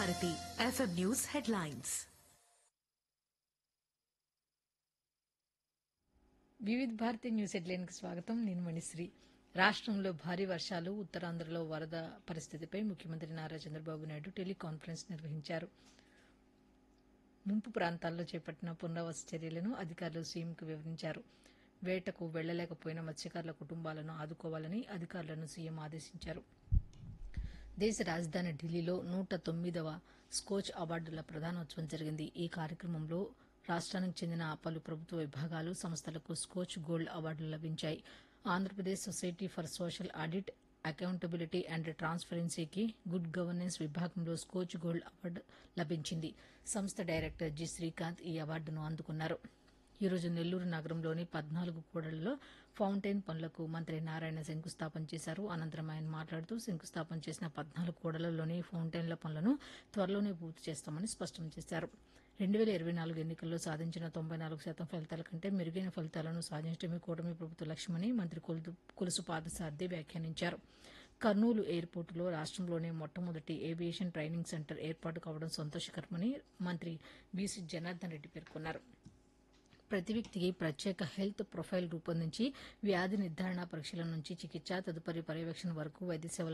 Bharati FM news headlines వివిధ Bharati news హెడ్లైన్కి స్వాగతం నేను మణిశ్రీ రాష్ట్రంలో భారీ వర్షాలు ఉత్తరాంధ్రలో వరద పరిస్థితిపై ముఖ్యమంత్రి నారా చంద్రబాబు నాయుడు టెలికాన్ఫరెన్స్ నిర్వహించారు ముంపు ప్రాంతాల్లో చేపట్టిన పునరావాస చర్యలను అధికారులు సీఎంకు వివరించారు వేటకు వెళ్లలేకపోయిన మత్స్యకారుల కుటుంబాలను ఆదుకోవాలని అధికారులను సీఎం ఆదేశించారు దేశ రాజధాని ఢిల్లీలో నూట తొమ్మిదవ స్కోచ్ అవార్డుల ప్రధానోత్సవం జరిగింది ఈ కార్యక్రమంలో రాష్ట్రానికి చెందిన పలు ప్రభుత్వ విభాగాలు సంస్థలకు స్కోచ్ గోల్డ్ అవార్డులు లభించాయి Andhra Pradesh society for social audit accountability and ట్రాన్స్పరెన్సీకి గుడ్ గవర్నెన్స్ విభాగంలో స్కోచ్ గోల్డ్ అవార్డు లభించింది సంస్థ డైరెక్టర్ జి శ్రీకాంత్ ఈ అవార్డును అందుకున్నారు ఈ రోజు నెల్లూరు నగరంలోని పద్నాలుగు కూడళ్లలో ఫౌంటైన్ పనులకు మంత్రి నారాయణ శంకుస్థాపన చేశారు అనంతరం ఆయన మాట్లాడుతూ శంకుస్థాపన చేసిన పద్నాలుగు కూడళ్లలోని ఫౌంటైన్ల పనులను త్వరలోనే పూర్తి చేస్తామని స్పష్టం చేశారు రెండు వేల ఇరవై నాలుగు ఎన్నికల్లో సాధించిన తొంభై నాలుగు శాతం ఫలితాల కంటే మెరుగైన ఫలితాలను సాధించడమే కూటమి ప్రభుత్వ లక్ష్యమని మంత్రి కొలుసు కొలుసు పాదసారథి వ్యాఖ్యానించారు కర్నూలు ఎయిర్పోర్టులో రాష్ట్రంలోనే మొట్టమొదటి ఏవియేషన్ ట్రైనింగ్ సెంటర్ ఏర్పాటు కావడం సంతోషకరమని మంత్రి బీసీ జనార్దన్ రెడ్డి పేర్కొన్నారు ప్రతి వ్యక్తికి ప్రత్యేక హెల్త్ ప్రొఫైల్ రూపొందించి వ్యాధి నిర్ధారణ పరీక్షల నుంచి చికిత్స తదుపరి పర్యవేక్షణ వరకు వైద్య సేవల